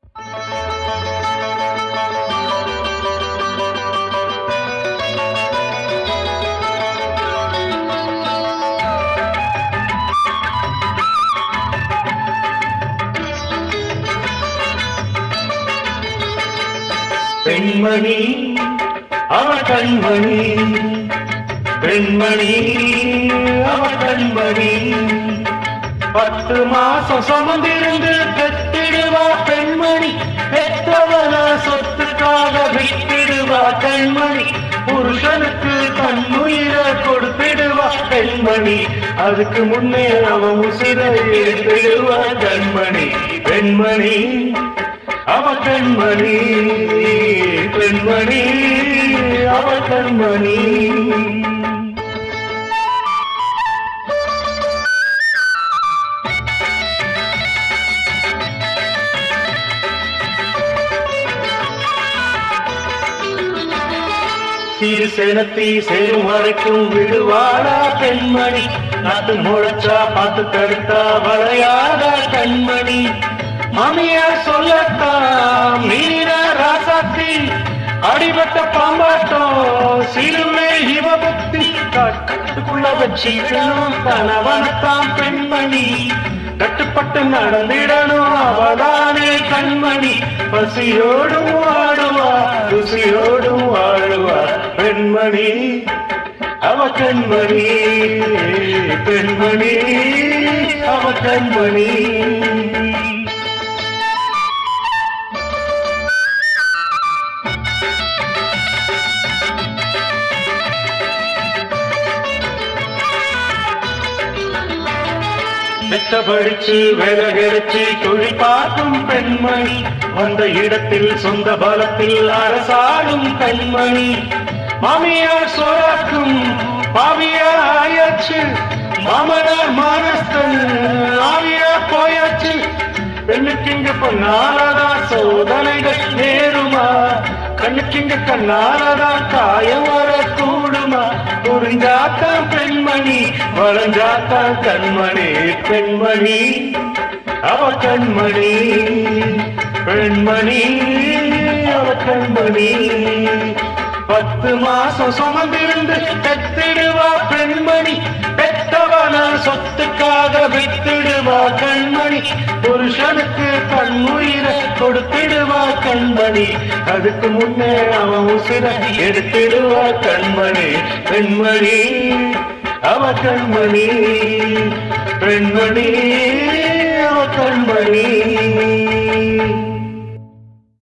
பெண்மணி அவ கண்மணி பெண்மணி அவ கண்மணி பத்து மாசம் சுமந்திருந்து பெத்திடுவா பெண்மணி பெற்றவன சொத்துக்காக விட்டிடுவா கண்மணி புருஷனுக்கு தன்னுயிர கொடுத்திடுவா பெண்மணி அதுக்கு முன்னே அவன் உசிரை எடுத்திடுவா கண்மணி பெண்மணி அவ கண்மணி பெண்மணி அவ கண்மணி சிறு சேனத்தி சேரும் வரைக்கும் விடுவாடா பெண்மணி நாட்டு முளைச்சா பார்த்து தடுத்தா வளையாடா கண்மணி மாமியார் சொல்லத்தா மீன ராசாத்தி அடிபட்ட பாம்பாட்டம் சிறுமே இவபக்தி கட்டுக்குள்ள வச்சிக்கணும் கணவனத்தான் பெண்மணி கட்டுப்பட்டு நடந்திடணும் அவதானே கண்மணி பசியோடும் வாடுவா ருசியோடும் வாழுவா பெண்மணி அவ கண்மணி பெண்மணி அவ கண்மணி மெத்த படிச்சு வேலை கிடைச்சு தொழில் பார்க்கும் பெண்மணி அந்த இடத்தில் சொந்த பலத்தில் அரசாடும் கண்மணி மாமியார் சோராக்கும் மாமியார் ஆயாச்சு மாமனார் மானஸ்தன் ஆவியார் போயாச்சு பெண்ணுக்கு இங்க பொன்னாலதா சோதனைகள் நேருமா கண்ணுக்கு இங்க கண்ணாலதா காயம் வரக்கூடுமா புரிஞ்சாத்தான் பெண்மணி வளைஞ்சாத்தான் கண்மணி பெண்மணி அவ கண்மணி பெண்மணி அவ கண்மணி பத்து மாசம் சுமந்திருந்து பெத்திடுவா பெண்மணி பெத்தவன சொத்துக்காக வித்திடுவா கண்மணி புருஷனுக்கு கண்ணுயிர கொடுத்திடுவா கண்மணி அதுக்கு முன்னே அவன் உசிர எடுத்திடுவா கண்மணி பெண்மணி அவ கண்மணி பெண்மணி அவ கண்மணி